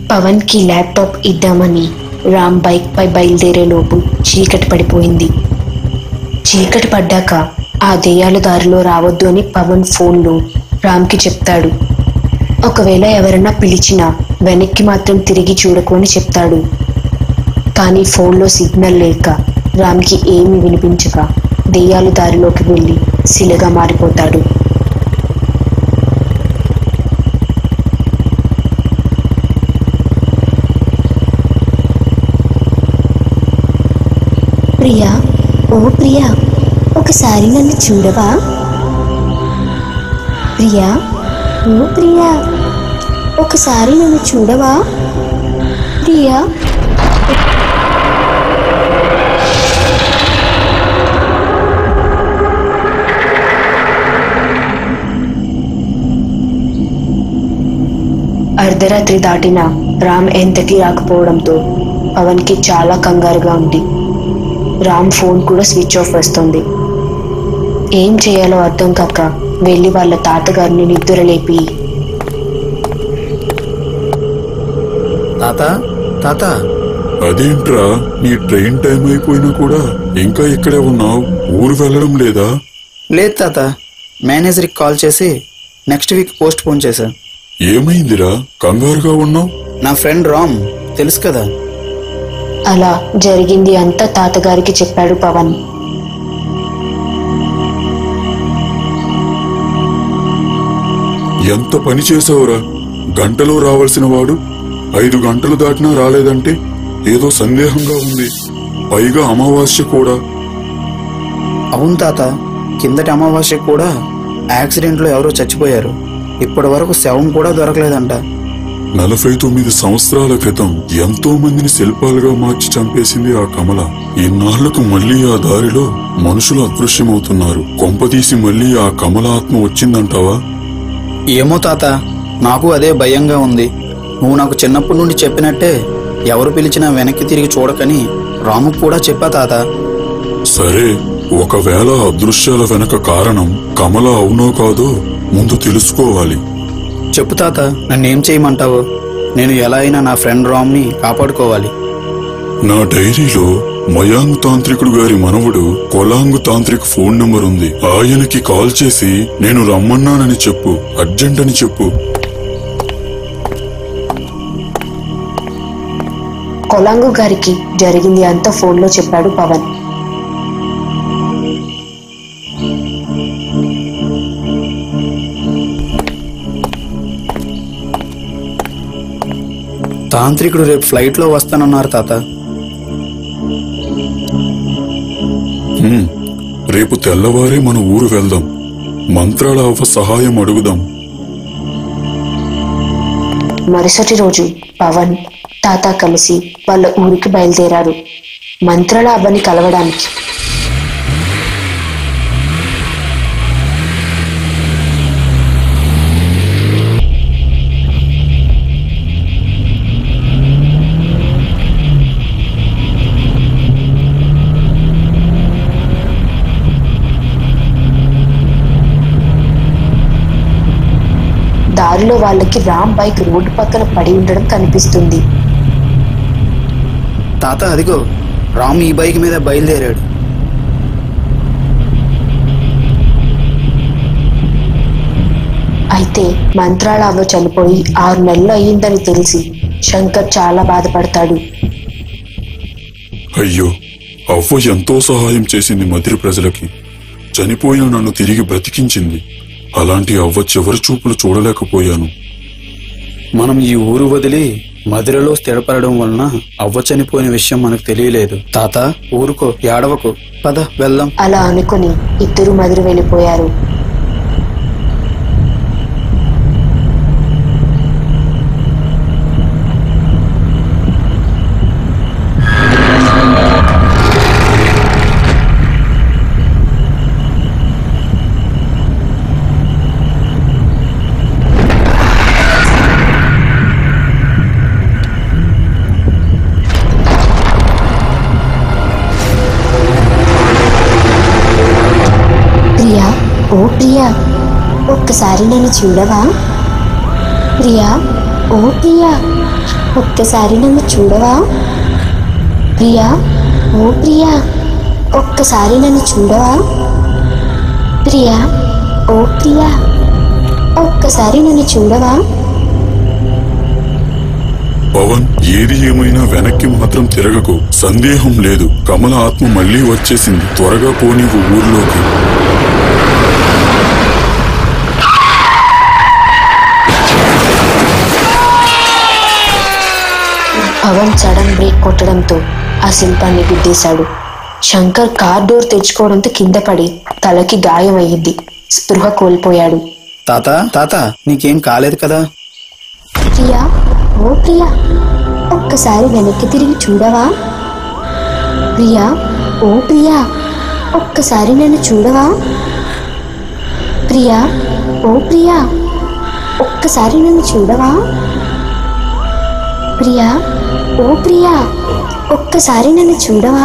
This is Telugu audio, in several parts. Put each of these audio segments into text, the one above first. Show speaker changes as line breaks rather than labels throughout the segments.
పవన్ కి ల్యాప్టాప్ ఇద్దామని రామ్ బైక్ పై బయలుదేరే లోపు చీకటి పడిపోయింది చీకటి పడ్డాక ఆ దెయ్యాల దారిలో రావద్దు అని పవన్ ఫోన్లో రామ్కి చెప్తాడు ఒకవేళ ఎవరైనా పిలిచినా వెనక్కి మాత్రం తిరిగి చూడకు అని చెప్తాడు కానీ ఫోన్లో సిగ్నల్ లేక రామ్కి ఏమీ వినిపించక దెయ్యాల దారిలోకి వెళ్ళి శిలగా మారిపోతాడు
ప్రియా ఓ ప్రియా ఒకసారి నన్ను చూడవా ప్రియా ఓ ప్రియా ఒకసారి నన్ను చూడవా ప్రియా
అర్ధరాత్రి దాటినా రామ్ ఎంతకీ రాకపోవడంతో పవన్కి చాలా కంగారుగా ఉంది రామ్ ఫోన్ కూడా స్విచ్ ఆఫ్ వస్తుంది ఏం చేయాలో అర్థం కాక వెళ్ళి వాళ్ళ తాతగారిని నిద్రలేపి
తాత తాత
అదేంట్రా నీ ట్రైన్ టైం అయిపోయినా కూడా ఇంకా ఇక్కడే ఉన్నావు ఊరు వెళ్ళడం లేదా
లేదు తాత మేనేజర్కి కాల్ చేసి నెక్స్ట్ వీక్ పోస్ట్ పోన్ చేశా
ఏమైందిరా కంగారుగా ఉన్నావు
నా ఫ్రెండ్ రామ్ తెలుసు కదా
అలా జరిగింది అంతా తాతగారికి చెప్పాడు పవన్
ఎంత పని చేసావురా గంటలో రావాల్సిన వాడు ఐదు గంటలు దాటినా రాలేదంటే ఏదో సందేహంగా ఉంది పైగా అమావాస్య కూడా
అవును తాత కిందటి అమావాస్య కూడా యాక్సిడెంట్లో ఎవరో చచ్చిపోయారు ఇప్పటి వరకు శవం కూడా దొరకలేదంట
నలభై తొమ్మిది సంవత్సరాల క్రితం ఎంతో మందిని శిల్పాలుగా మార్చి చంపేసింది ఆ కమల ఇన్నాళ్లకు మళ్ళీ ఆ దారిలో మనుషులు అదృశ్యమవుతున్నారు కొంపదీసి మళ్ళీ ఆ కమల ఆత్మ వచ్చిందంటావా
ఏమో తాత నాకు అదే భయంగా ఉంది నువ్వు నాకు చిన్నప్పటి నుండి చెప్పినట్టే ఎవరు పిలిచినా వెనక్కి తిరిగి చూడకని రాముకు కూడా చెప్పా తాత
సరే ఒకవేళ అదృశ్యాల వెనక కారణం కమల అవునో కాదో ముందు తెలుసుకోవాలి
చెప్పు తాత నన్నేం చేయమంటావు నేను ఎలా అయినా నా ఫ్రెండ్ రామ్ని కాపాడుకోవాలి
నా డైరీలో మయాంగ్ తాంత్రికుడు గారి మనవడు కొలాంగ్ తాంత్రిక్ ఫోన్ నంబర్ ఉంది ఆయనకి కాల్ చేసి నేను రమ్మన్నానని చెప్పు అర్జెంట్ అని చెప్పు
కొలాంగు గారికి జరిగింది అంతా ఫోన్లో చెప్పాడు పవన్
తాంత్రికుడు రేపు ఫ్లైట్లో వస్తానన్నారు తాత
హ్మ్, రేపు తెల్లవారే మన ఊరు వెళ్దాం మంత్రాల అవ్వ సహాయం అడుగుదాం
మరుసటి రోజు పవన్ తాత కలిసి వాళ్ళ ఊరికి బయలుదేరారు మంత్రాల అవ్వని కలవడానికి దారిలో వాళ్ళకి రామ్ బైక్ రోడ్డు పక్కన పడి ఉండడం కనిపిస్తుంది
తాత అదిగో రామ్ ఈ బైక్ మీద బయలుదేరాడు
అయితే మంత్రాల అవ్వ చనిపోయి ఆరు నెలలు అయ్యిందని తెలిసి శంకర్ చాలా బాధపడతాడు
అయ్యో అవ్వ ఎంతో సహాయం చేసింది మదిరి ప్రజలకి చనిపోయిన నన్ను తిరిగి బ్రతికించింది అలాంటి అవ్వ చివరి చూపులు చూడలేకపోయాను
మనం ఈ ఊరు వదిలి మధురలో స్థిరపడడం వలన అవ్వ చనిపోయిన విషయం మనకు తెలియలేదు తాత ఊరుకో ఏడవకు పద వెళ్దాం
అలా అనుకుని ఇద్దరు మదిరి వెళ్ళిపోయారు
ప్రియా ఓ ప్రియా ఒక్కసారి నన్ను చూడవా ప్రియా ఓ ప్రియా ఒక్కసారి నన్ను చూడవా ప్రియా ఓ ప్రియా ఒక్కసారి నన్ను చూడవా ప్రియా ఓ ప్రియా ఒక్కసారి నన్ను చూడవా
పవన్ ఏది ఏమైనా వెనక్కి మాత్రం తిరగకు సందేహం లేదు కమల ఆత్మ మళ్ళీ వచ్చేసింది త్వరగా పోనీవు ఊర్లోకి
పవన్ సడన్ బ్రేక్ కొట్టడంతో ఆ శిల్పాన్ని గుద్దేశాడు శంకర్ కార్ డోర్ తెచ్చుకోవడంతో కింద పడి తలకి గాయం అయ్యింది స్పృహ కోల్పోయాడు
తాత తాత నీకేం కాలేదు కదా
ప్రియా ఓ ప్రియా ఒక్కసారి వెనక్కి తిరిగి చూడవా ప్రియా ఓ ప్రియా ఒక్కసారి నన్ను చూడవా ప్రియా ఓ ప్రియా ఒక్కసారి నన్ను చూడవా ప్రియా ఓ ప్రియా ఒక్కసారి నన్ను చూడవా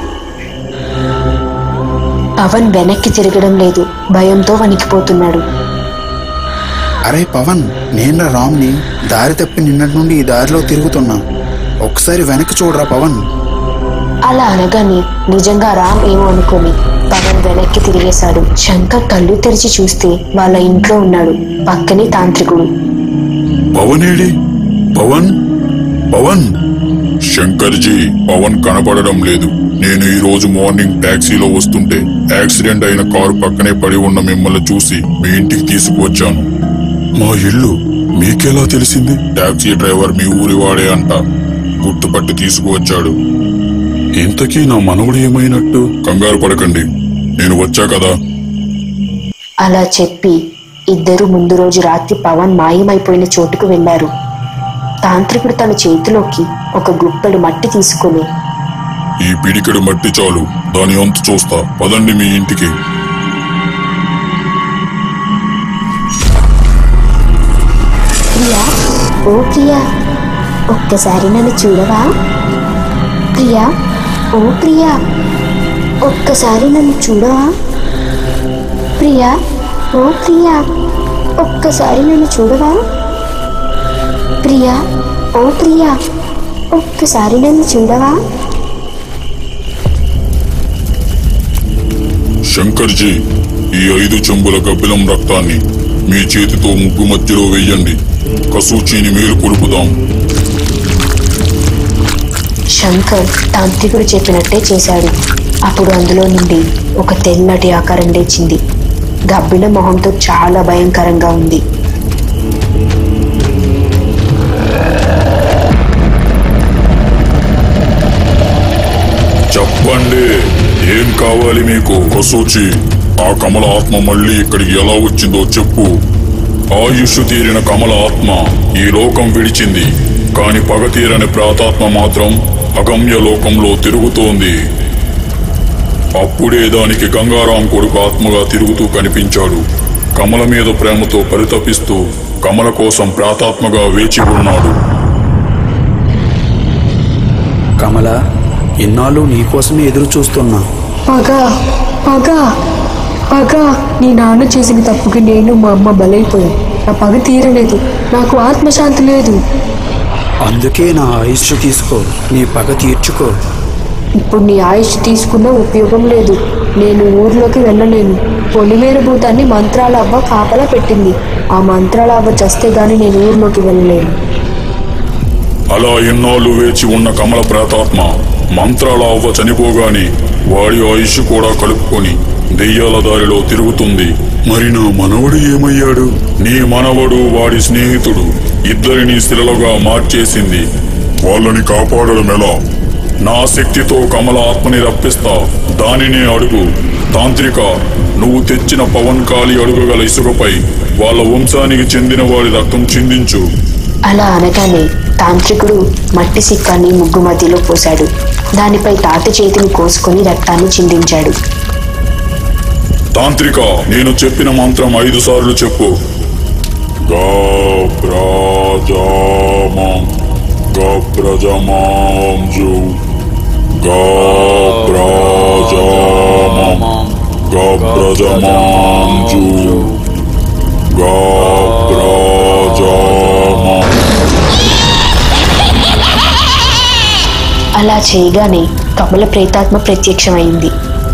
పవన్ వెనక్కి తిరగడం లేదు భయంతో వణికిపోతున్నాడు
అరే పవన్ నేను రామ్ని దారి తప్పి నిన్నటి నుండి ఈ దారిలో తిరుగుతున్నా ఒకసారి వెనక్కి చూడరా పవన్
అలా అనగానే నిజంగా రామ్ ఏమో అనుకోని పవన్ వెనక్కి తిరిగేశాడు శంకర్ కళ్ళు తెరిచి చూస్తే వాళ్ళ ఇంట్లో ఉన్నాడు పక్కనే తాంత్రికుడు
పవనేడి పవన్ పవన్ శంకర్జీ పవన్ కనపడడం లేదు నేను ఈ రోజు మార్నింగ్ టాక్సీలో వస్తుంటే యాక్సిడెంట్ అయిన కారు పక్కనే పడి ఉన్న మిమ్మల్ని చూసి మీ ఇంటికి తీసుకువచ్చాను మా ఇల్లు మీకెలా తెలిసింది టాక్సీ డ్రైవర్ మీ ఊరి వాడే అంట గుర్తుపట్టి తీసుకువచ్చాడు ఇంతకీ నా మనవడు ఏమైనట్టు కంగారు పడకండి నేను వచ్చా కదా
అలా చెప్పి ఇద్దరు ముందు రోజు రాత్రి పవన్ మాయమైపోయిన చోటుకు వెళ్లారు తాంత్రికుడు తన చేతిలోకి ఒక గుప్పెడు మట్టి తీసుకుని
ఈ పిడికెడు మట్టి చాలు దాని అంతు చూస్తా పదండి మీ ఇంటికి
ప్రియా ఓ ప్రియా ఒక్కసారి నన్ను చూడవా ప్రియా ఓ ప్రియా ఒక్కసారి నన్ను చూడవా ప్రియా ఓ ప్రియా ఒక్కసారి నన్ను చూడవా ప్రియా ఓ ప్రియా ఒక్కసారి నన్ను చూడవా
శంకర్జీ ఈ ఐదు చెంబుల గబ్బిలం రక్తాన్ని మీ చేతితో ముగ్గు మధ్యలో వెయ్యండి కసూచీని మీరు కులుపుదాం
శంకర్ తాంత్రికుడు చెప్పినట్టే చేశాడు అప్పుడు అందులో నుండి ఒక తెల్లటి ఆకారం లేచింది గబ్బిల మొహంతో చాలా భయంకరంగా ఉంది
చెప్పండి ఏం కావాలి మీకు కసూచి ఆ కమల ఆత్మ మళ్ళీ ఇక్కడికి ఎలా వచ్చిందో చెప్పు ఆయుష్ తీరిన కమల ఆత్మ ఈ లోకం విడిచింది కాని పగ తీరని ప్రాతాత్మ మాత్రం అగమ్య లోకంలో తిరుగుతోంది అప్పుడే దానికి గంగారాం కొడుకు ఆత్మగా తిరుగుతూ కనిపించాడు కమల మీద ప్రేమతో పరితపిస్తూ కమల కోసం ప్రాతాత్మగా వేచి ఉన్నాడు
కమల ఇన్నాళ్ళు నీకోసమే ఎదురు చూస్తున్నా
పగ పగ పగ నీ నాన్న చేసిన తప్పుకి నేను మా అమ్మ బలైపోయాం నా పగ తీరలేదు నాకు ఆత్మశాంతి లేదు
అందుకే నా ఆయుష్ తీసుకో నీ పగ తీర్చుకో
ఇప్పుడు నీ ఆయుష్ తీసుకున్న ఉపయోగం లేదు నేను ఊర్లోకి వెళ్ళలేను పొలిమేర భూతాన్ని మంత్రాల అవ్వ కాపలా పెట్టింది ఆ మంత్రాల అవ్వ చస్తే గాని నేను ఊర్లోకి వెళ్ళలేను
అలా ఎన్నాళ్ళు వేచి ఉన్న కమల ప్రేతాత్మ మంత్రాల అవ్వ చనిపోగాని వాడి ఆయుష్ కూడా కలుపుకొని దెయ్యాల దారిలో తిరుగుతుంది మరి నా మనవడు ఏమయ్యాడు నీ మనవడు వాడి స్నేహితుడు ఇద్దరిని శిలలుగా మార్చేసింది వాళ్ళని కాపాడడం ఎలా నా శక్తితో కమల ఆత్మని రప్పిస్తా దానినే అడుగు తాంత్రిక నువ్వు తెచ్చిన పవన్ కాళి అడుగగల ఇసుకపై వాళ్ళ వంశానికి చెందిన వాడి రక్తం చిందించు
అలా అనగానే తాంత్రికుడు మట్టి సిక్కాన్ని ముగ్గు మధ్యలో పోశాడు దానిపై తాత చేతిని కోసుకొని రక్తాన్ని చిందించాడు
తాంత్రిక నేను చెప్పిన మంత్రం ఐదు సార్లు చెప్పు గప్రజామం గప్రజమాంజు గప్రజామం గప్రజమాంజు గప్రజామం
అలా చేయగానే కమల ప్రేతాత్మ ప్రత్యక్షమైంది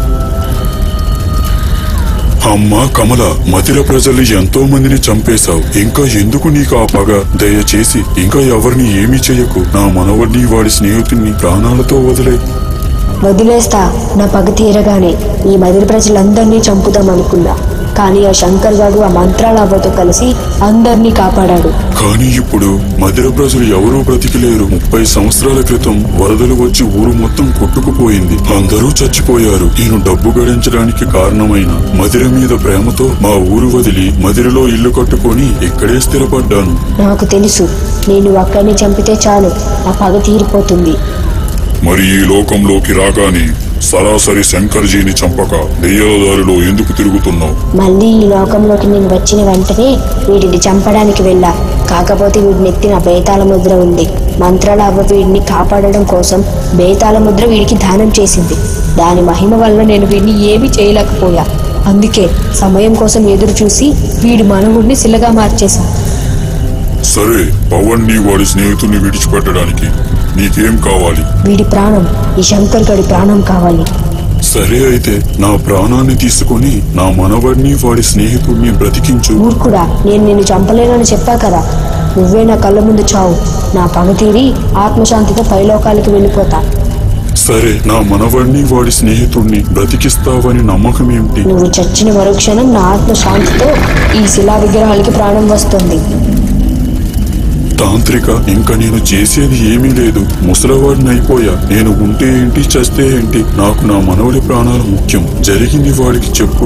అమ్మా కమల మధిర ప్రజలు ఎంతో మందిని చంపేశావు ఇంకా ఎందుకు నీకు ఆ పగ దయచేసి ఇంకా ఎవరిని ఏమీ చేయకు నా మనవడిని వాడి స్నేహితుడిని ప్రాణాలతో వదిలే
వదిలేస్తా నా పగ తీరగానే ఈ మదిరి ప్రజలందరినీ చంపుదాం అనుకున్నా కానీ ఆ శంకర్ గాడు ఆ మంత్రాల అవ్వతో కలిసి అందరినీ కాపాడాడు
కానీ ఇప్పుడు మధిర ప్రజలు ఎవరూ బ్రతికిలేరు ముప్పై సంవత్సరాల క్రితం వరదలు వచ్చి ఊరు మొత్తం కొట్టుకుపోయింది అందరూ చచ్చిపోయారు నేను డబ్బు గడించడానికి కారణమైన మధిర మీద ప్రేమతో మా ఊరు వదిలి మధిరలో ఇల్లు కట్టుకొని ఇక్కడే స్థిరపడ్డాను
నాకు తెలుసు నేను అక్కడిని చంపితే చాలు ఆ పగ తీరిపోతుంది
మరి ఈ లోకంలోకి రాగానే సరాసరి శంకర్జీని చంపక దెయ్యాల దారిలో ఎందుకు తిరుగుతున్నావు
మళ్ళీ ఈ లోకంలోకి నేను వచ్చిన వెంటనే వీడిని చంపడానికి వెళ్ళా కాకపోతే వీడి నెత్తిన బేతాళ ముద్ర ఉంది మంత్రాల అవ్వ వీడిని కాపాడడం కోసం బేతాళ ముద్ర వీడికి దానం చేసింది దాని మహిమ వల్ల నేను వీడిని ఏమీ చేయలేకపోయా అందుకే సమయం కోసం ఎదురు చూసి వీడి మనవుడిని శిలగా మార్చేశా
సరే పవన్ని వాడి స్నేహితుడిని విడిచిపెట్టడానికి నీకేం కావాలి
వీడి ప్రాణం ఈ శంకర్ గడి ప్రాణం కావాలి
సరే అయితే నా ప్రాణాన్ని తీసుకొని నా మనవడిని వాడి స్నేహితుడిని బ్రతికించు
మూర్ఖుడా నేను నిన్ను చంపలేనని చెప్పా కదా నువ్వే నా కళ్ళ ముందు చావు నా పగ తీరి ఆత్మశాంతితో పైలోకాలకి వెళ్ళిపోతా
సరే నా మనవడిని వాడి స్నేహితుడిని బ్రతికిస్తావని నమ్మకం ఏమిటి
నువ్వు చచ్చిన మరుక్షణం నా ఆత్మ శాంతితో ఈ శిలా విగ్రహాలకి ప్రాణం వస్తుంది
తాంత్రిక ఇంకా నేను చేసేది ఏమీ లేదు ముసలవాడిని అయిపోయా నేను ఉంటే ఏంటి చస్తే ఏంటి నాకు నా మనవడి ప్రాణాలు ముఖ్యం జరిగింది వాడికి చెప్పు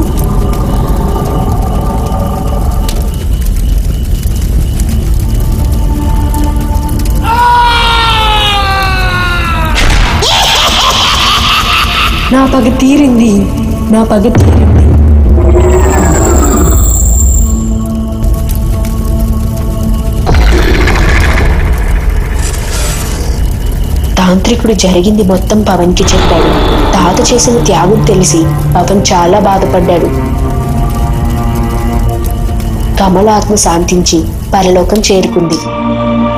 నా పగ తీరింది నా పగ తీరింది
తాంత్రికుడు జరిగింది మొత్తం పవన్కి చెప్పాడు తాత చేసిన త్యాగం తెలిసి పవన్ చాలా బాధపడ్డాడు కమల ఆత్మ శాంతించి పరలోకం చేరుకుంది